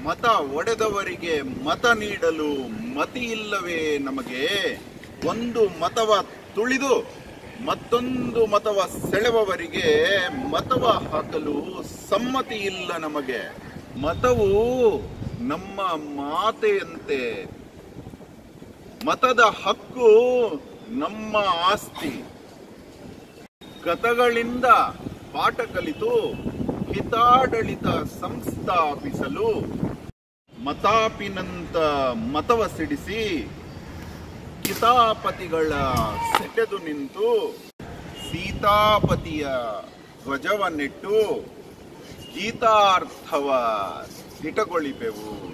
ಮತ ಒಡೆದವರಿಗೆ ಮತ ನೀಡಲು ಮತಿ ಇಲ್ಲವೇ ನಮಗೆ ಒಂದು ಮತವ ತುಳಿದು ಮತ್ತೊಂದು ಮತವ ಸೆಳೆವವರಿಗೆ ಮತವ ಹಾಕಲು ಸಮ್ಮತಿ ಇಲ್ಲ ನಮಗೆ ಮತವು ನಮ್ಮ ಮಾತೆಯಂತೆ ಮತದ ಹಕ್ಕು ನಮ್ಮ ಆಸ್ತಿ ಗತಗಳಿಂದ ಪಾಠ ಕಲಿತು ಹಿತಾಡಳಿತ ಸಂಸ್ಥಾಪಿಸಲು ಮತಾಪಿನಂತ ಮತವ ಸಿಡಿಸಿ ಕಿತಾಪತಿಗಳ ಸೆಟೆದು ನಿಂತು ಸೀತಾಪತಿಯ ಧ್ವಜವನ್ನಿಟ್ಟು ಗೀತಾರ್ಥವ ದಿಟಗೊಳಿಪೆವು